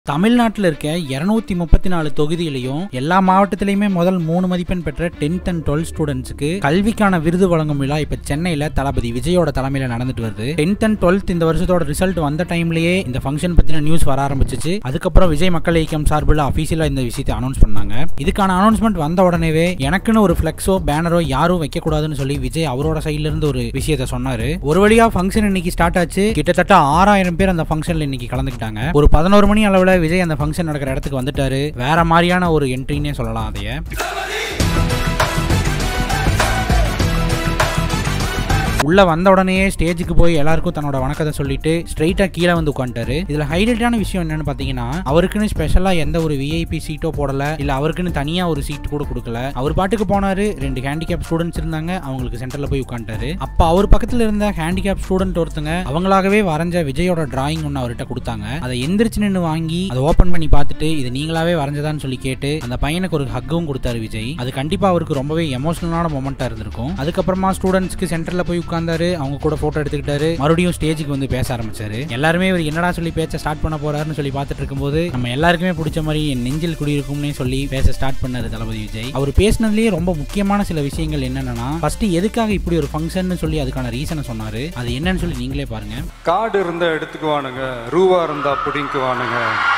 தமிழ்நாட்டில் இருக்க இருநூத்தி முப்பத்தி நாலு தொகுதியிலையும் எல்லா மாவட்டத்திலையுமே முதல் மூணு மதிப்பெண் பெற்ற டென்த் அண்ட் டுவெல்த் ஸ்டூடெண்ட்ஸ்க்கு கல்விக்கான விருது வழங்கும் விழா இப்ப சென்னையில தளபதி விஜயோட தலைமையில நடந்துட்டு வருது டென்த் அண்ட் டுவெல்த் இந்த வருஷத்தோட ரிசல்ட் வந்த டைம்லயே இந்த ஃபங்க்ஷன் பத்தின நியூஸ் வர ஆரம்பிச்சிச்சு அதுக்கப்புறம் விஜய் மக்கள் இயக்கம் சார்பில் அபிஷியலா இந்த விஷயத்தை அனௌன்ஸ் பண்ணாங்க இதுக்கான அனௌன்ஸ்மெண்ட் வந்த உடனேவே எனக்குன்னு ஒரு ஃபிளெக்ஸோ பேனரோ யாரும் வைக்க கூடாதுன்னு சொல்லி விஜய் அவரோட சைட்ல இருந்து ஒரு விஷயத்த சொன்னாரு ஒரு வழியா ஃபங்க்ஷன் இன்னைக்கு ஸ்டார்ட் ஆச்சு கிட்டத்தட்ட ஆறாயிரம் பேர் அந்த ஃபங்க்ஷன்ல இன்னைக்கு கலந்துக்கிட்டாங்க ஒரு பதினோரு மணி அளவுல விஜய் அந்த ஃபங்க்ஷன் நடக்கிற இடத்துக்கு வந்துட்டாரு வேற மாதிரியான ஒரு என்ட்ரினே சொல்லலாம் அதைய உள்ள வந்த உடனே ஸ்டேஜுக்கு போய் எல்லாருக்கும் தன்னோட வணக்கத்தை சொல்லிட்டு ஸ்ட்ரைட்டா கீழே வந்து உட்காந்துட்டாரு இதுல ஹைலைட்டான விஷயம் என்னன்னு பாத்தீங்கன்னா அவருக்குன்னு ஸ்பெஷலா எந்த ஒரு விஐபி சீட்டோ போடல இல்ல அவருக்குன்னு தனியா ஒரு சீட் கூட கொடுக்கல அவர் பாட்டுக்கு போனாரு ரெண்டு ஹேண்டிகேப் ஸ்டூடெண்ட்ஸ் இருந்தாங்க அவங்களுக்கு சென்டர்ல போய் உட்காந்துட்டாரு அப்ப அவர் பக்கத்துல இருந்த ஹேண்டிகேப் ஸ்டூடெண்ட் ஒருத்தங்க அவங்களாகவே வரைஞ்ச விஜயோட டிராயிங் ஒன்னு அவர்கிட்ட கொடுத்தாங்க அதை எந்திரிச்சு நின்று வாங்கி அதை ஓபன் பண்ணி பார்த்துட்டு இது நீங்களாவே வரைஞ்சதான்னு சொல்லி கேட்டு அந்த பையனுக்கு ஒரு ஹக்கும் கொடுத்தாரு விஜய் அது கண்டிப்பா அவருக்கு ரொம்பவே எமோஷனலான மொமெண்டா இருந்திருக்கும் அதுக்கப்புறமா ஸ்டூடெண்ட்ஸ்க்கு சென்டர்ல போய் உட்கார்ந்தாரு அவங்க கூட போட்டோ எடுத்துக்கிட்டாரு மறுபடியும் ஸ்டேஜுக்கு வந்து பேச ஆரம்பிச்சாரு எல்லாருமே இவர் என்னடா சொல்லி பேச்ச ஸ்டார்ட் பண்ண போறாருன்னு சொல்லி பார்த்துட்டு இருக்கும்போது நம்ம எல்லாருக்குமே பிடிச்ச மாதிரி என் நெஞ்சில் குடியிருக்கும்னே சொல்லி பேச ஸ்டார்ட் பண்ணாரு தளபதி விஜய் அவர் பேசினதுலயே ரொம்ப முக்கியமான சில விஷயங்கள் என்னன்னா ஃபர்ஸ்ட் எதுக்காக இப்படி ஒரு ஃபங்க்ஷன் சொல்லி அதுக்கான ரீசனை சொன்னாரு அது என்னன்னு சொல்லி நீங்களே பாருங்க காடு இருந்தா எடுத்துக்குவானுங்க ரூவா இருந்தா பிடிங்குவானுங்க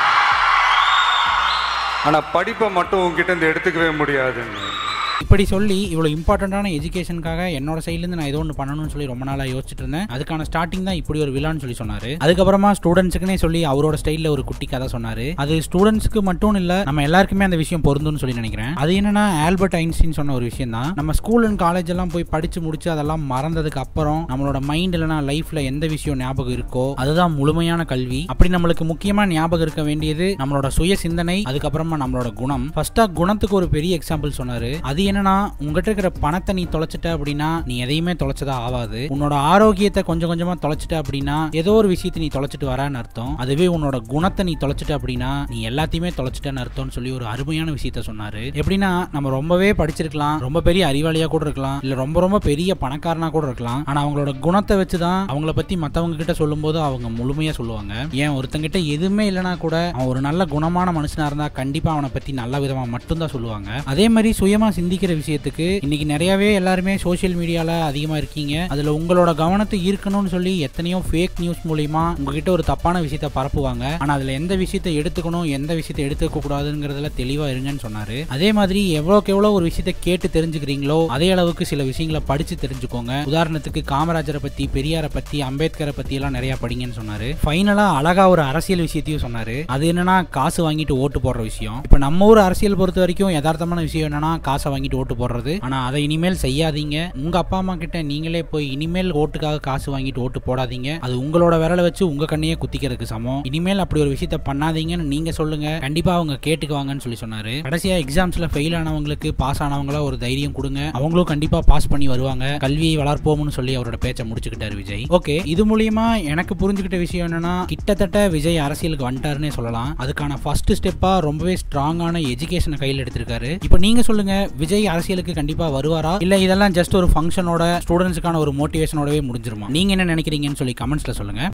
ஆனா படிப்பை மட்டும் உங்ககிட்ட இருந்து எடுத்துக்கவே முடியாதுங்க இப்படி சொல்லி இவ்வளோ இம்பார்ட்டண்ட்டான எஜுகேஷனுக்காக என்னோட சைட்லேருந்து நான் ஏதோ ஒன்று பண்ணணும்னு சொல்லி ரொம்ப நாளாக யோசிச்சுட்டு இருந்தேன் அதுக்கான ஸ்டார்டிங் தான் இப்படி ஒரு விழான்னு சொல்லி சொன்னார் அதுக்கப்புறமா ஸ்டூடெண்ட்ஸுக்குனே சொல்லி அவரோட ஸ்டைலில் ஒரு குட்டி கதை சொன்னார் அது ஸ்டூடெண்ட்ஸ்க்கு மட்டும் இல்லை நம்ம எல்லாருக்குமே அந்த விஷயம் பொருந்தும்னு சொல்லி நினைக்கிறேன் அது என்னன்னா ஆல்பர்ட் ஐன்ஸ்டீன் சொன்ன ஒரு விஷயம் தான் நம்ம ஸ்கூல் அண்ட் காலேஜ் எல்லாம் போய் படிச்சு முடிச்சு அதெல்லாம் மறந்ததுக்கு அப்புறம் நம்மளோட மைண்ட் இல்லைனா லைஃப்ல எந்த விஷயம் ஞாபகம் இருக்கோ அதுதான் முழுமையான கல்வி அப்படி நம்மளுக்கு முக்கியமா ஞாபகம் இருக்க வேண்டியது நம்மளோட சுய சிந்தனை அதுக்கப்புறமா நம்மளோட குணம் ஃபர்ஸ்டா குணத்துக்கு ஒரு பெரிய எக்ஸாம்பிள் சொன்னாரு அது என்னன்னா உங்ககிட்ட இருக்கிற பணத்தை நீ தொலைச்சிட்ட அப்படின்னா நீ எதையுமே தொலைச்சதா ஆகாது உன்னோட ஆரோக்கியத்தை கொஞ்சம் கொஞ்சமா தொலைச்சிட்ட அப்படின்னா ஏதோ ஒரு விஷயத்தை நீ தொலைச்சிட்டு வரான்னு அர்த்தம் அதுவே உன்னோட குணத்தை நீ தொலைச்சிட்ட அப்படின்னா நீ எல்லாத்தையுமே தொலைச்சிட்டேன்னு அர்த்தம்னு சொல்லி ஒரு அருமையான விஷயத்த சொன்னாரு எப்படின்னா நம்ம ரொம்பவே படிச்சிருக்கலாம் ரொம்ப பெரிய அறிவாளியா கூட இருக்கலாம் இல்ல ரொம்ப ரொம்ப பெரிய பணக்காரனா கூட இருக்கலாம் ஆனா அவங்களோட குணத்தை வச்சுதான் அவங்கள பத்தி மத்தவங்க கிட்ட சொல்லும்போது அவங்க முழுமையா சொல்லுவாங்க ஏன் ஒருத்தங்கிட்ட எதுவுமே இல்லைனா கூட அவன் ஒரு நல்ல குணமான மனுஷனா இருந்தா கண்டிப்பா அவனை பத்தி நல்ல விதமா மட்டும்தான் சொல்லுவாங்க அதே மாதிரி சுயமா சிந்திக்கிற விஷயத்துக்கு இன்னைக்கு நிறையவே எல்லாருமே சோஷியல் மீடியால அதிகமா இருக்கீங்க அதுல உங்களோட கவனத்தை ஈர்க்கணும்னு சொல்லி எத்தனையோ ஃபேக் நியூஸ் மூலியமா உங்ககிட்ட ஒரு தப்பான விஷயத்த பரப்புவாங்க ஆனா அதுல எந்த விஷயத்தை எடுத்துக்கணும் எந்த விஷயத்தை எடுத்துக்க கூடாதுங்கிறதுல தெளிவா இருங்கன்னு சொன்னாரு அதே மாதிரி எவ்வளவுக்கு எவ்வளவு ஒரு விஷயத்தை கேட்டு தெரிஞ்சுக்கிறீங்களோ அதே அளவுக்கு சில விஷயங்களை படிச்சு தெரிஞ்சுக்கோங்க உதாரணத்துக்கு காமராஜரை பத்தி பெரியாரை பத்தி அம்பேத்கரை பத்தி எல்லாம் நிறைய படிங்கன்னு சொன்னாரு ஃபைனலா அழகா ஒரு அரசியல் விஷயத்தையும் சொன்னாரு அது என்னன்னா காசு வாங்கிட்டு ஓட்டு போடுற விஷயம் இப்ப நம்ம ஊர் அரசியல் பொறுத்த வரைக்கும் யதார்த்தமான விஷயம் என்னன்னா காசை வாங்கிட்டு ஓட்டு போடுறது ஆனா அதை இனிமேல் செய்யாதீங்க உங்க அப்பா அம்மா கிட்ட நீங்களே போய் இனிமேல் ஓட்டுக்காக காசு வாங்கிட்டு ஓட்டு போடாதீங்க அது உங்களோட விரலை வச்சு உங்க கண்ணையே குத்திக்கிறதுக்கு சமம் இனிமேல் அப்படி ஒரு விஷயத்த பண்ணாதீங்கன்னு நீங்க சொல்லுங்க கண்டிப்பா அவங்க கேட்டுக்குவாங்கன்னு சொல்லி சொன்னாரு கடைசியா எக்ஸாம்ஸ்ல ஃபெயில் ஆனவங்களுக்கு பாஸ் ஆனவங்கள ஒரு தைரியம் கொடுங்க அவங்களும் கண்டிப்பா பாஸ் பண்ணி வருவாங்க கல்வியை வளர்ப்போம்னு சொல்லி அவரோட பேச்சை முடிச்சுக்கிட்டாரு விஜய் ஓகே இது மூலியமா எனக்கு புரிஞ்சுக்கிட்ட விஷயம் என்னன்னா கிட்டத்தட்ட விஜய் அரசியலுக்கு வந்துட்டாருன்னே சொல்லலாம் அதுக்கான ஃபர்ஸ்ட் ஸ்டெப்பா ரொம்பவே ஸ்ட்ராங்கான எஜுகேஷனை கையில் எடுத்திருக்காரு இப்போ நீங்க சொல்லுங்க விஜய் அரசியலுக்கு கண்டிப்பா வருவாரா இல்ல இதெல்லாம் ஜஸ்ட் ஒரு ஃபங்க்ஷனோட ஸ்டூடெண்ட்ஸுக்கான ஒரு மோட்டிவேஷனோடவே முடிஞ்சிருமா நீங்க என்ன நினைக்கிறீங்கன்னு சொல்லி கமெண்ட்ஸ்ல சொல்லுங்க